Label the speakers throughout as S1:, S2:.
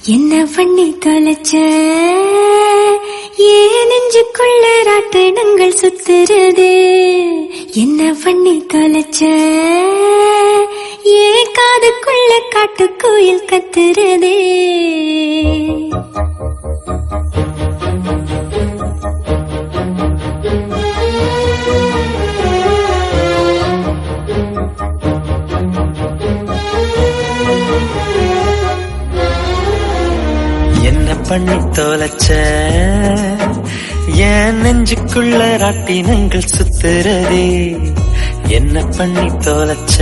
S1: என்ன பண்ணி தொலைச்ச ஏன் நெஞ்சுக்குள்ள ராட்டினங்கள் சுத்துறது என்ன பண்ணி தொலைச்ச ஏன் காதுக்குள்ள காட்டுக்குயில் கத்துறது
S2: என்ன பண்ணி தொலைச்ச என் நெஞ்சுக்குள்ள ராட்டினங்கள் சுத்துறதே என்ன பண்ணி தொலைச்ச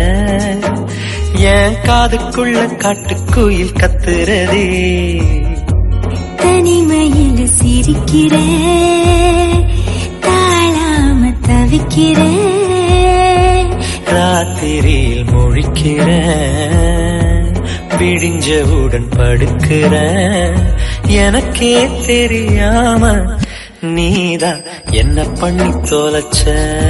S2: என் காதுக்குள்ள காட்டுக்குயில் கத்துறதே
S1: தனிமையில் சிரிக்கிற தாழாம தவிக்கிற
S2: ராத்திரியில் முழிக்கிற விடிஞ்சவுடன் படுக்கிற எனக்கே தெரியாம நீதான் என்ன பண்ணி தொலைச்ச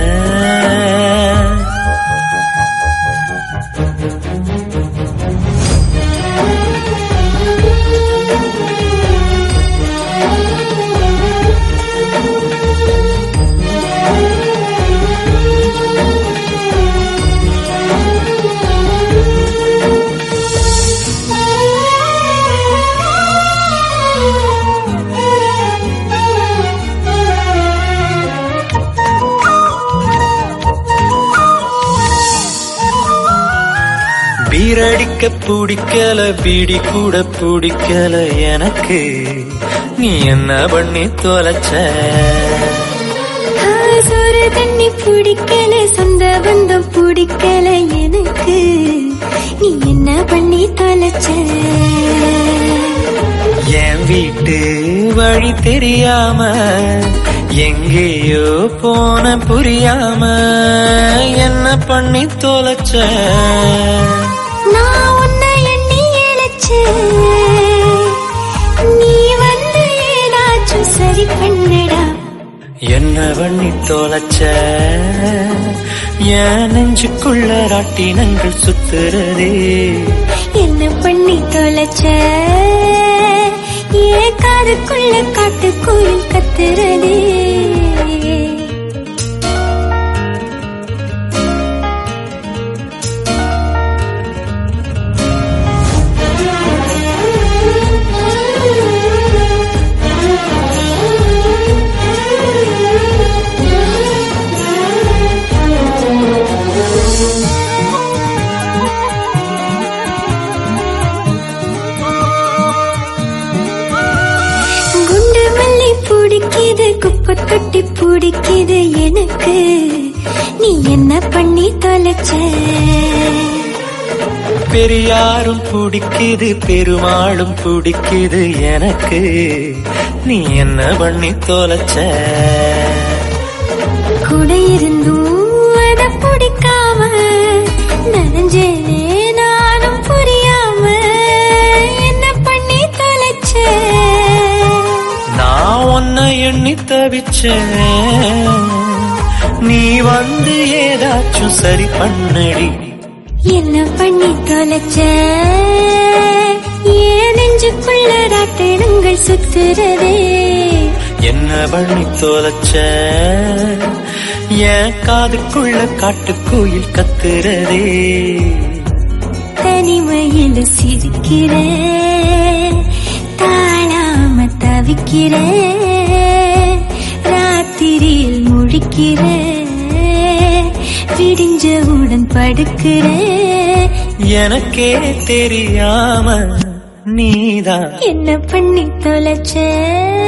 S2: பீரடிக்க பிடிக்கல பீடி கூட பிடிக்கல எனக்கு நீ என்ன பண்ணி தொலைச்ச
S1: சோறு தண்ணி பிடிக்கல சொந்த பந்தம் பிடிக்கல எனக்கு நீ என்ன பண்ணி தொலைச்ச
S2: என் வீட்டு வழி தெரியாம எங்கேயோ போன புரியாம என்ன பண்ணி தொலைச்ச
S1: நான் உன்னை எண்ணி இழைச்சேன் நீ வந்து ஏதாச்சும் சரி பண்ணடா
S2: என்ன பண்ணி தொலைச்ச என் நெஞ்சுக்குள்ள ராட்டினங்கள் சுத்துறதே
S1: என்ன பண்ணி தொலைச்ச ஏன் காதுக்குள்ள காட்டுக்குயில் கத்துறதே குண்டு மல்லி பிடிக்குது குப்பை தொட்டி பிடிக்குது எனக்கு நீ என்ன பண்ணி தொலைச்ச
S2: பெரியாரும் பிடிக்குது பெருமாளும் பிடிக்குது எனக்கு நீ என்ன பண்ணி தொலைச்ச
S1: கூட இருந்தும் அத பிடிக்காம நனைஞ்சேனே நானும் புரியாம என்ன பண்ணி தொலைச்ச
S2: நான் உன்னை எண்ணி தவிச்சேன் நீ வந்து ஏதாச்சும் சரி பண்ணடி
S1: என்ன பண்ணி தொலைச்ச ஏன் நெஞ்சுக்குள்ள ராட்டினங்கள் சுத்துறதே
S2: என்ன பண்ணி தொலைச்ச என் காதுக்குள்ள காட்டுக்குயில் கத்துறதே
S1: தனிமையில் சிரிக்கிற தாழாம தவிக்கிற ராத்திரியில் முழிக்கிற விடிஞ்சவுடன் படுக்கிற
S2: எனக்கே தெரியாம நீதான்
S1: என்ன பண்ணி தொலைச்ச